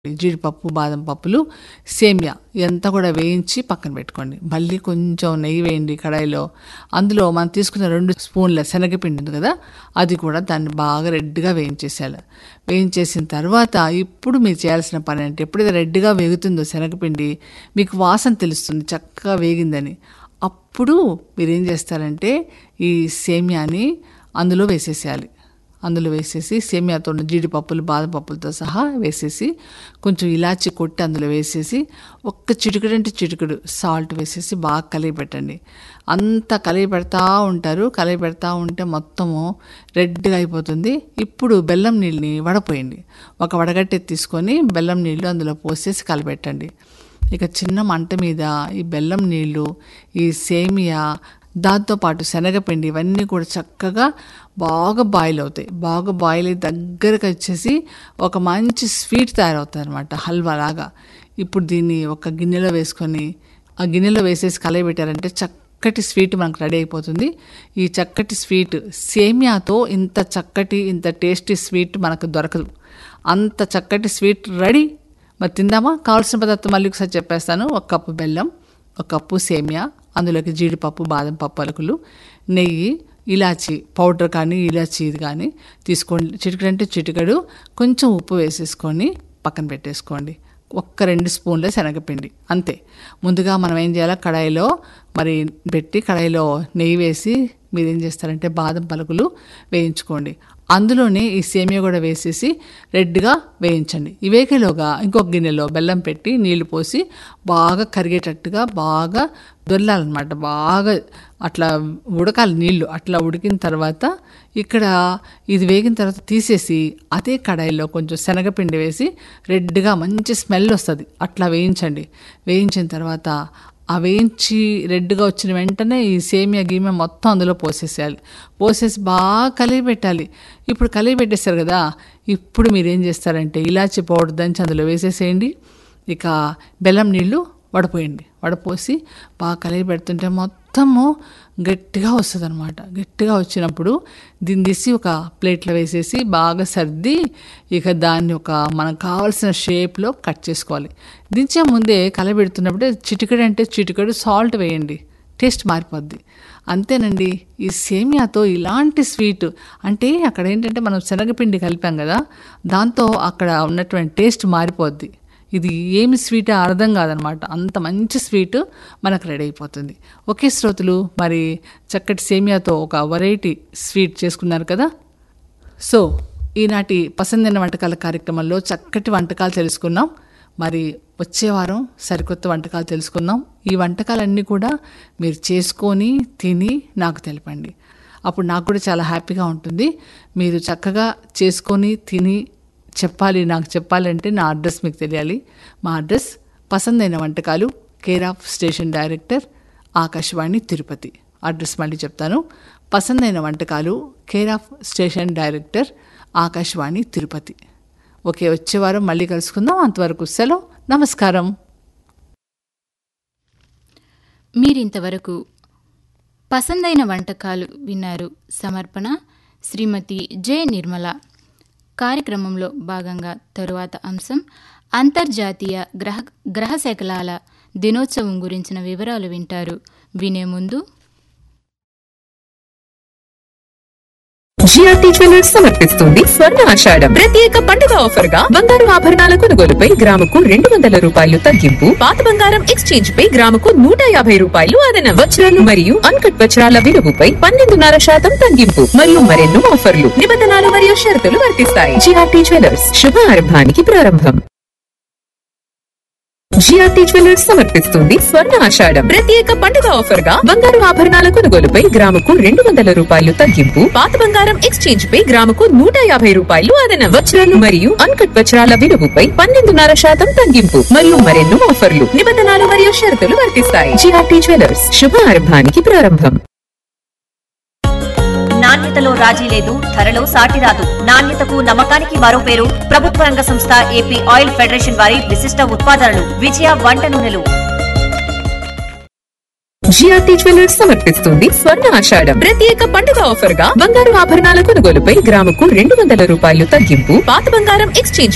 జీడిపప్పు బాదం పప్పులు సేమియా ఇదంతా కూడా వేయించి పక్కన పెట్టుకోండి మళ్ళీ కొంచెం నెయ్యి వేయండి కడాయిలో అందులో మనం తీసుకున్న రెండు స్పూన్ల శనగపిండి ఉంది కదా అది కూడా దాన్ని బాగా రెడ్గా వేయించేసేయాలి వేయించేసిన తర్వాత ఇప్పుడు మీరు చేయాల్సిన పని అంటే ఎప్పుడైతే రెడ్గా వేగుతుందో శనగపిండి మీకు వాసన తెలుస్తుంది చక్కగా వేగిందని అప్పుడు మీరు ఏం చేస్తారంటే ఈ సేమియాని అందులో వేసేసేయాలి అందులో వేసేసి సేమియాతో ఉన్న జీడిపప్పులు బాదం పప్పులతో సహా వేసేసి కొంచెం ఇలాచి కొట్టి అందులో వేసేసి ఒక్క చిటికెడు అంటే చిటికెడు సాల్ట్ వేసేసి బాగా కలిగి పెట్టండి అంతా కలిగి పెడతా ఉంటారు కలిగి పెడతా ఉంటే మొత్తము రెడ్గా అయిపోతుంది ఇప్పుడు బెల్లం నీళ్ళని వడపోయండి ఒక వడగట్టె తీసుకొని బెల్లం నీళ్ళు అందులో పోసేసి కలిపెట్టండి ఇక చిన్న మంట మీద ఈ బెల్లం నీళ్ళు ఈ సేమియా దాంతోపాటు శనగపిండి ఇవన్నీ కూడా చక్కగా బాగా బాయిల్ అవుతాయి బాగా బాయిల్ అయ్యి దగ్గరకు వచ్చేసి ఒక మంచి స్వీట్ తయారవుతుంది అనమాట హల్వా లాగా ఇప్పుడు దీన్ని ఒక గిన్నెలో వేసుకొని ఆ గిన్నెలో వేసేసి కలయబెట్టారంటే చక్కటి స్వీట్ మనకు రెడీ అయిపోతుంది ఈ చక్కటి స్వీట్ సేమియాతో ఇంత చక్కటి ఇంత టేస్టీ స్వీట్ మనకు దొరకదు అంత చక్కటి స్వీట్ రెడీ మరి తిందామా కావాల్సిన పదార్థం మళ్ళీ ఒకసారి చెప్పేస్తాను ఒక కప్పు బెల్లం ఒక కప్పు సేమియా అందులోకి జీడిపప్పు బాదం పప్పు పలుకులు నెయ్యి ఇలాచి పౌడర్ కానీ ఇలాచి ఇది కానీ తీసుకోండి చిటికెడు అంటే చిటికెడు కొంచెం ఉప్పు వేసేసుకొని పక్కన పెట్టేసుకోండి ఒక్క రెండు స్పూన్ల శనగపిండి అంతే ముందుగా మనం ఏం చేయాలి కడాయిలో మరి పెట్టి కడాయిలో నెయ్యి వేసి మీరు ఏం చేస్తారంటే బాదం పలుకులు వేయించుకోండి అందులోనే ఈ సేమియా కూడా వేసేసి రెడ్గా వేయించండి ఈ వేగేలోగా ఇంకొక గిన్నెలో బెల్లం పెట్టి నీళ్లు పోసి బాగా కరిగేటట్టుగా బాగా దొల్లాలన్నమాట బాగా అట్లా ఉడకాలి నీళ్లు అట్లా ఉడికిన తర్వాత ఇక్కడ ఇది వేగిన తర్వాత తీసేసి అదే కడాయిలో కొంచెం శనగపిండి వేసి రెడ్గా మంచి స్మెల్ వస్తుంది అట్లా వేయించండి వేయించిన తర్వాత ఆ వేయించి రెడ్గా వచ్చిన వెంటనే ఈ సేమియా గీమియా మొత్తం అందులో పోసేసేయాలి పోసేసి బాగా కలిగి పెట్టాలి ఇప్పుడు కలిగి పెట్టేశారు కదా ఇప్పుడు మీరు ఏం చేస్తారంటే ఇలాచి పౌడర్ దంచి అందులో వేసేసేయండి ఇక బెల్లం నీళ్ళు వడపోయండి వడపోసి బాగా కలిగి పెడుతుంటే మొత్తము గట్టిగా వస్తుంది అనమాట గట్టిగా వచ్చినప్పుడు దీన్ని తీసి ఒక ప్లేట్లో వేసేసి బాగా సర్ది ఇక దాన్ని ఒక మనకు కావాల్సిన షేప్లో కట్ చేసుకోవాలి దించే ముందే కలబెడుతున్నప్పుడే చిటికెడు అంటే చిటికెడు సాల్ట్ వేయండి టేస్ట్ మారిపోద్ది అంతేనండి ఈ సేమియాతో ఇలాంటి స్వీట్ అంటే అక్కడ ఏంటంటే మనం శనగపిండి కలిపాం కదా దాంతో అక్కడ ఉన్నటువంటి టేస్ట్ మారిపోద్ది ఇది ఏమి స్వీట్ అర్థం కాదనమాట అంత మంచి స్వీట్ మనకు రెడీ అయిపోతుంది ఓకే శ్రోతులు మరి చక్కటి సేమియాతో ఒక వెరైటీ స్వీట్ చేసుకున్నారు కదా సో ఈనాటి పసందైన వంటకాల కార్యక్రమంలో చక్కటి వంటకాలు తెలుసుకున్నాం మరి వచ్చే వారం సరికొత్త వంటకాలు తెలుసుకుందాం ఈ వంటకాలన్నీ కూడా మీరు చేసుకొని తిని నాకు తెలపండి అప్పుడు నాకు కూడా చాలా హ్యాపీగా ఉంటుంది మీరు చక్కగా చేసుకొని తిని చెప్పాలి నాకు చెప్పాలంటే నా అడ్రస్ మీకు తెలియాలి మా అడ్రస్ పసందైన వంటకాలు care of station director Akashvani Tirupati address మళ్ళీ చెప్తాను పసందైన వంటకాలు care of station director Akashvani Tirupati okay వచ్చే వారం మళ్ళీ కలుసుకుందాం అంతవరకు సెలవు నమస్కారం మీరింతవరకు పసందైన వంటకాలు విన్నారు సమర్పణ శ్రీమతి జె నిర్మల కార్యక్రమంలో భాగంగా తరువాత అంశం అంతర్జాతీయ గ్రహ గ్రహ శకలాల దినోత్సవం గురించిన వివరాలు వింటారు వినే ముందు జిఆర్టీ జ్యువెలర్స్ సమర్పిస్తుంది స్వర్ణ ఆషాఢం ప్రత్యేక పండుగ ఆఫర్ గా బంగారు ఆభరణాల కొనుగోలుపై గ్రాముకు రెండు వందల రూపాయలు తగ్గింపు పాత బంగారం ఎక్స్చేంజ్ పై గ్రాముకు నూట యాభై రూపాయలు అదనం వజ్రాలు మరియు అన్కట్ వజ్రాల విలువపై పన్నెండున్నర శాతం తగ్గింపు మరియు మరెన్నో ఆఫర్లు నిబంధనలు మరియు షరతులు వర్తిస్తాయి జిఆర్టీ జ్యువెలర్స్ శుభారంభానికి ప్రారంభం జిఆర్టీ జ్యువెలర్స్ సమర్పిస్తుంది స్వర్ణ ఆషాఢం ప్రత్యేక పండుగ ఆఫర్ గా బంగారు ఆభరణాల కొనుగోలుపై గ్రాముకు రెండు వందల రూపాయలు తగ్గింపు పాత బంగారం ఎక్స్చేంజ్ పై గ్రాముకు నూట యాభై రూపాయలు అదనం వజ్రాలు మరియు అన్కట్ వజ్రాల విలువపై పన్నెండున్నర శాతం తగ్గింపు మరియు మరెన్నో ఆఫర్లు నిబంధనలు మరియు షరతులు వర్తిస్తాయి జిఆర్టీ జ్యువెలర్స్ శుభారంభానికి ప్రారంభం నాణ్యతలో రాజీ లేదు ధరలో సాటి రాదు నాణ్యతకు నమ్మకానికి మరో పేరు ప్రభుత్వ రంగ సంస్థ ఏపీ ఆయిల్ ఫెడరేషన్ వారి విశిష్ట ఉత్పాదనలు విజయ వంట నూనెలు జిఆర్టీ జ్యువెలర్స్ సమర్పిస్తుంది స్వర్ణ ఆషాఢం ప్రత్యేక పండుగ ఆఫర్ గా బంగారు ఆభరణాల కొనుగోలుపై గ్రాముకు రెండు వందల రూపాయలు తగ్గింపు పాత బంగారం ఎక్స్చేంజ్